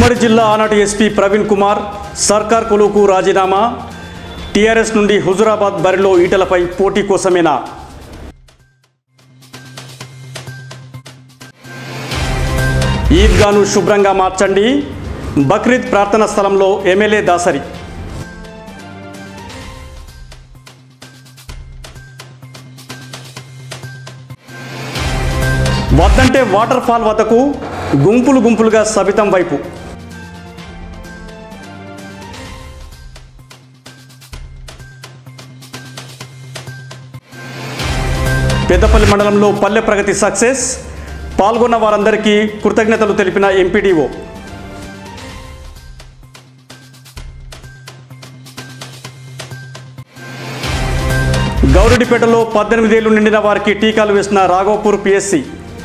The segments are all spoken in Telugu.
ఉమ్మడి జిల్లా ఆనాటి ఎస్పీ ప్రవీణ్ కుమార్ సర్కార్ కొలువుకు రాజీనామా టీఆర్ఎస్ నుండి హుజురాబాద్ బరిలో ఈటలపై పోటీ కోసమేనా ఈద్గాను శుభ్రంగా మార్చండి బక్రీద్ ప్రార్థనా స్థలంలో ఎమ్మెల్యే దాసరి వద్దంటే వాటర్ ఫాల్ వద్దకు గుంపులు గుంపులుగా సబితం వైపు పెద్దపల్లి మండలంలో పల్లె ప్రగతి సక్సెస్ పాల్గొన్న వారందరికీ కృతజ్ఞతలు తెలిపిన ఎంపీడీఓ గౌరెడ్డిపేటలో పద్దెనిమిదేళ్లు నిండిన వారికి టీకాలు వేసిన రాఘవపూర్ పిఎస్సి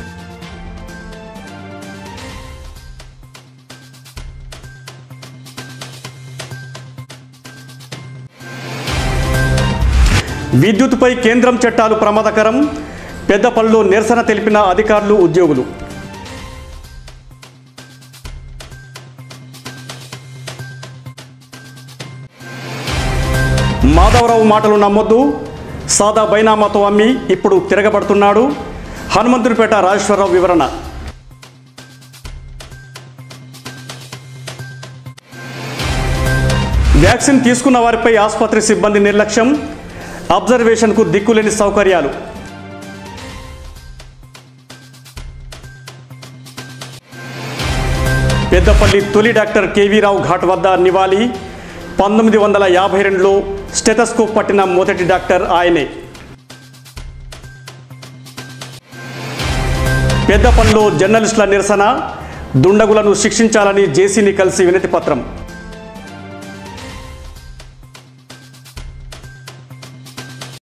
విద్యుత్పై కేంద్రం చట్టాలు ప్రమాదకరం పెద్దపల్లిలో నిరసన తెలిపిన అధికారులు ఉద్యోగులు మాధవరావు మాటలు నమ్మొద్దు సాదా బైనామాతో అమ్మి ఇప్పుడు తిరగబడుతున్నాడు హనుమంతుడిపేట రాజేశ్వరరావు వివరణ వ్యాక్సిన్ తీసుకున్న వారిపై ఆసుపత్రి సిబ్బంది నిర్లక్ష్యం అబ్జర్వేషన్కు దిక్కులేని సౌకర్యాలు పెద్దపల్లి తొలి డాక్టర్ కేవీరావు ఘాట్ వద్ద నివాళి పంతొమ్మిది వందల యాభై రెండులో స్టెటస్కోప్ పట్టిన మొదటి డాక్టర్ ఆయనే పెద్దపల్లిలో జర్నలిస్టుల నిరసన దుండగులను శిక్షించాలని జేసీని కలిసి వినతి పత్రం